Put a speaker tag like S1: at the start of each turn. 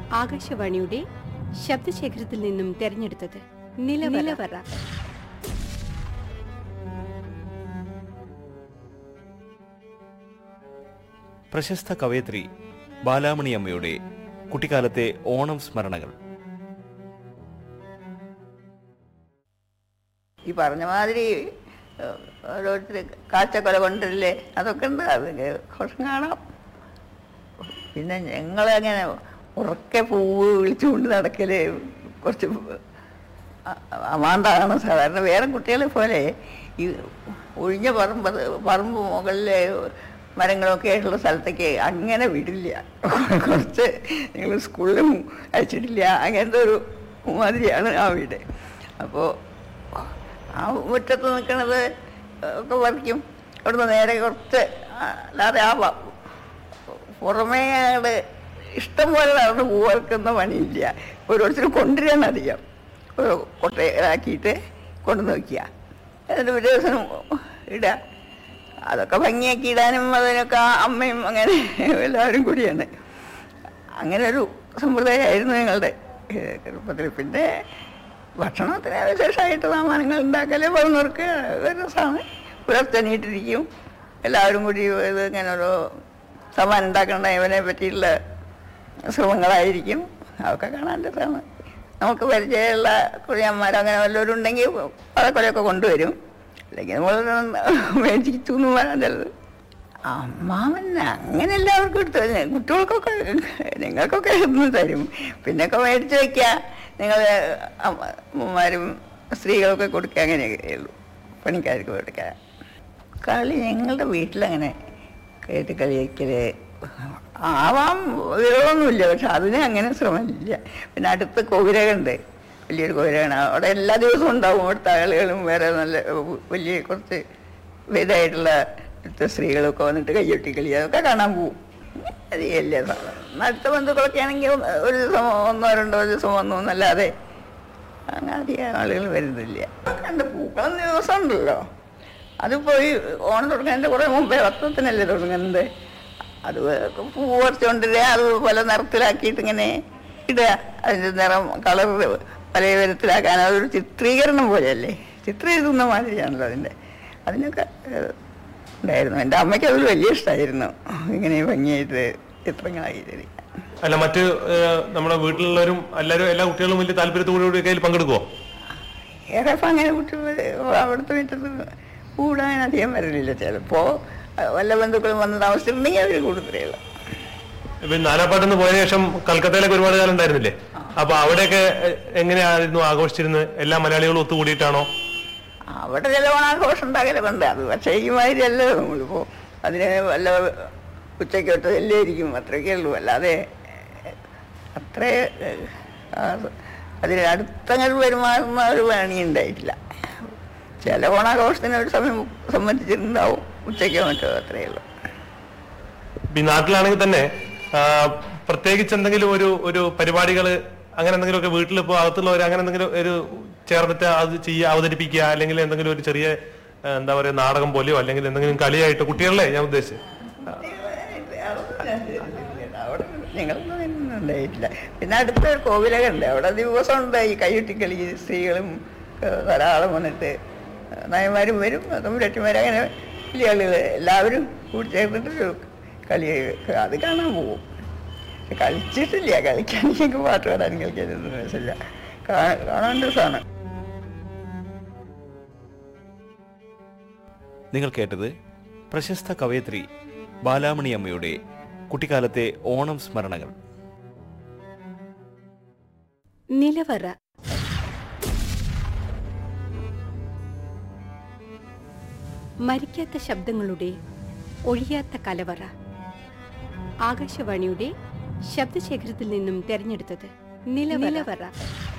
S1: ആകാശവാണിയുടെ ശബ്ദശേഖരത്തിൽ നിന്നും തെരഞ്ഞെടുത്തത് നിലവറ
S2: പ്രശസ്ത കവയത്രി ബാലാമണി അമ്മയുടെ കുട്ടിക്കാലത്തെ ഓണം സ്മരണകൾ
S3: ഈ പറഞ്ഞ മാതിരി ഏഹ്, ഓരോരുത്തർ കാഴ്ചക്കൊല കൊണ്ടല്ലേ അതൊക്കെ ഉണ്ട് അത് കുറച്ചും കാണാം പിന്നെ ഞങ്ങളങ്ങനെ ഉറക്കെ പൂവ് വിളിച്ചുകൊണ്ട് നടക്കല് കുറച്ച് അ- അമാന്താണ് സാധാരണ വേറെ കുട്ടികളെ പോലെ ഈ ഒഴിഞ്ഞ പറമ്പ് പറമ്പ് മുകളിലെ മരങ്ങളൊക്കെ ആയിട്ടുള്ള സ്ഥലത്തേക്ക് അങ്ങനെ വിടില്ല കുറച്ച് ഞങ്ങൾ സ്കൂളിലും അയച്ചിട്ടില്ല അങ്ങനത്തെ ഒരു മാതിരിയാണ് ആ വീട് അപ്പോൾ ആ മുറ്റത്ത് നിൽക്കുന്നത് ഒക്കെ പറിക്കും അവിടുന്ന് നേരെ കുറച്ച് അല്ലാതെ ആ വ- പുറമേ അങ്ങട് ഇഷ്ടം പോലെ നടന്ന് പൂവർക്കുന്ന പണിയില്ല ഓരോരുത്തരും കൊണ്ടുവരാൻ അറിയാം ഒരു കൊട്ടയിലാക്കിയിട്ട് കൊണ്ടുവന്ന് വയ്ക്കുക എന്നിട്ട് ഒരു ദിവസം ഇടുക അതൊക്കെ ഭംഗിയാക്കി ഇടാനും അതിനൊക്കെ ആ അമ്മയും അങ്ങനെ എല്ലാവരും കൂടിയാണ് അങ്ങനെ ഒരു സമ്പ്രദായമായിരുന്നു ഞങ്ങളുടെ ഏഹ്, ചെറുപ്പത്തിൽ പിന്നെ ഭക്ഷണത്തിന് വിശേഷമായിട്ട് സാമാനങ്ങൾ ഉണ്ടാക്കല് പറഞ്ഞവർക്ക് ഒരു രസമാണ് പുലർത്തനീട്ടിരിക്കും എല്ലാവരും കൂടി ഇത് ഇങ്ങനെ ഓരോ സാമാനം ഉണ്ടാക്കേണ്ട ഇവനെ പറ്റിയുള്ള ശ്രമങ്ങളായിരിക്കും അതൊക്കെ കാണാൻ രസമാണ് നമുക്ക് പരിചയമുള്ള കുഴിയന്മാർ അങ്ങനെ വല്ലവരും ഉണ്ടെങ്കിൽ പഴക്കൊലയൊക്കെ കൊണ്ടുവരും അല്ലെങ്കിൽ നമ്മൾ മേടിച്ചു എന്ന് പറയാൻ ചിലത് അമ്മാവൻ അങ്ങനെ എല്ലാവർക്കും എടുത്തു തരും കുട്ടികൾക്കൊക്കെ നിങ്ങൾക്കൊക്കെ ഇന്ന് തരും പിന്നൊക്കെ മേടിച്ച് വയ്ക്കുക നിങ്ങൾ അമ്മമാരും സ്ത്രീകളൊക്കെ കൊടുക്കുക അങ്ങനെയൊക്കെ ഉള്ളൂ പണിക്കാർക്ക് കൊടുക്കുക കളി ഞങ്ങളുടെ വീട്ടിലങ്ങനെ കേട്ട് കളിക്കല് ആവാം വിരളൊന്നുമില്ല പക്ഷെ അതിന് അങ്ങനെ ശ്രമമില്ല പിന്നെ അടുത്ത് കോവിലകുണ്ട് വലിയൊരു കോവിലകാണ് അവിടെ എല്ലാ ദിവസവും ഉണ്ടാവും അവിടുത്തെ ആളുകളും വേറെ നല്ല വലിയ കുറച്ച് ഇതായിട്ടുള്ള അടുത്ത സ്ത്രീകളൊക്കെ വന്നിട്ട് കയ്യൊട്ടി കളി അതൊക്കെ കാണാൻ പോവും അധികമല്ലേ സാധാരണ അടുത്ത ബന്ധുക്കളൊക്കെ ആണെങ്കിൽ ഒരു ദിവസം ഒന്നോ രണ്ടോ ദിവസം വന്നു എന്നല്ലാതെ അങ്ങനെ അധികം ആളുകൾ വരുന്നില്ല കണ്ട് പൂക്കളം ദിവസം ഉണ്ടല്ലോ അത് പോയി ഓണം തുടങ്ങുന്നതിൻ്റെ കുറേ മുമ്പേ വസ്ത്രത്തിനല്ലേ തുടങ്ങുന്നത് അത് പൂ പറിച്ചുകൊണ്ടിരുക അത് പല നിറത്തിലാക്കിയിട്ട് ഇങ്ങനെ ഇടുക അതിൻ്റെ നിറം കളർ പല വിധത്തിലാക്കാൻ അതൊരു ചിത്രീകരണം പോലെയല്ലേ ചിത്രം എഴുതുന്ന മാതിരിയാണല്ലോ അതിൻ്റെ അതിനൊക്കെ ഏഹ്, ഉണ്ടായിരുന്നു എൻ്റെ അമ്മയ്ക്ക് അതിൽ വലിയ ഇഷ്ടമായിരുന്നു ഇങ്ങനെ ഭംഗിയായിട്ട് ചിത്രങ്ങളാക്കി തരിക
S4: അല്ല മറ്റ് ഏഹ്, നമ്മുടെ വീട്ടിലുള്ളവരും എല്ലാവരും എല്ലാ കുട്ടികളും വലിയ താല്പര്യത്തോടു കൂടി കയ്യിൽ പങ്കെടുക്കുമോ
S3: ഏറെ ഇപ്പം അങ്ങനെ കുട്ടികൾ അവിടുത്തെ വീട്ടിൽ കൂടാൻ അധികം വരലില്ല ചിലപ്പോൾ വല്ല ബന്ധുക്കളും വന്ന് താമസിച്ചിട്ടുണ്ടെങ്കിൽ അവർ കൂടുതലുള്ളൂ
S4: ഇപ്പൊ നാലാപ്പാട്ടെന്ന് പോയ ശേഷം കൽക്കത്തയിലൊക്കെ ഒരുപാട് കാലം ഉണ്ടായിരുന്നില്ലേ അപ്പൊ അവിടെയൊക്കെ എ- എങ്ങനെയായിരുന്നു ആഘോഷിച്ചിരുന്നത് എല്ലാ മലയാളികളും ഒത്തുകൂടിയിട്ടാണോ
S3: അവിടെ ചില ഓണാഘോഷം ഉണ്ടാകലൊക്കെ ഉണ്ട് അത് പക്ഷേ ഈ മാതിരി അല്ല നമ്മളിപ്പോൾ അതിന് വല്ല ഉച്ചയ്ക്ക് തൊട്ട് എല്ലായിരിക്കും അത്രയൊക്കെ ഉള്ളൂ അല്ലാതെ അത്രേ ഏഹ്, ആ, അതിന് അടുത്തങ്ങൾ പെരുമാറുന്ന ഒരു പണി ഉണ്ടായിട്ടില്ല ചില ഓണാഘോഷത്തിന് ഒരു സമയം സംബന്ധിച്ചിട്ടുണ്ടാവും ഉച്ചയ്ക്കോ മറ്റോ അത്രയേ ഉള്ളൂ
S4: ഇപ്പൊ ഈ നാട്ടിലാണെങ്കിൽ തന്നെ ആ, പ്രത്യേകിച്ച് എന്തെങ്കിലും ഒരു ഒരു പരിപാടികൾ അങ്ങനെ എന്തെങ്കിലുമൊക്കെ വീട്ടിൽ ഇപ്പോൾ അകത്തുള്ളവർ അങ്ങനെ എന്തെങ്കിലും ഒരു ചേർന്നിട്ട് അത് ചെയ്യുക അവതരിപ്പിക്കുക അല്ലെങ്കിൽ എന്തെങ്കിലും ഒരു ചെറിയ ആ, എന്താ പറയുക നാടകം പോലെയോ അല്ലെങ്കിൽ എന്തെങ്കിലും കളിയായിട്ട് കുട്ടികളെ ഞാൻ ഉദ്ദേശിച്ചത്
S3: അവിടെ ഞങ്ങളൊന്നും അതിനൊന്നും ഉണ്ടായിട്ടില്ല പിന്നെ അടുത്ത ഒരു കോവിലൊക്കെ ഉണ്ട് അവിടെ ദിവസം ഉണ്ട് ഈ കൈയൊട്ടിക്കളി സ്ത്രീകളും ഏഹ്, ധാരാളം വന്നിട്ട് നായന്മാരും വരും തമ്പുരട്ടിമാരും അങ്ങനെ വലിയ ആളുകൾ എല്ലാവരും കൂടി ചേർന്നിട്ടൊരു കളി അത് കാണാൻ പോകും പക്ഷെ കളിച്ചിട്ടില്ല കളിക്കാൻ എനിക്ക് പാട്ട് പാടാൻ കളിക്കാനൊന്നും രസമില്ല കാ- കാണാൻ രസമാണ്
S2: നിങ്ങൾ കേട്ടത് പ്രശസ്ത കവയത്രി ബാലാമണി അമ്മയുടെ കുട്ടിക്കാലത്തെ ഓണം സ്മരണകൾ
S1: നിലവറ മരിക്കാത്ത ശബ്ദങ്ങളുടെ ഒഴിയാത്ത കലവറ ആകാശവാണിയുടെ ശബ്ദശേഖരത്തിൽ നിന്നും തെരഞ്ഞെടുത്തത് നിലവറ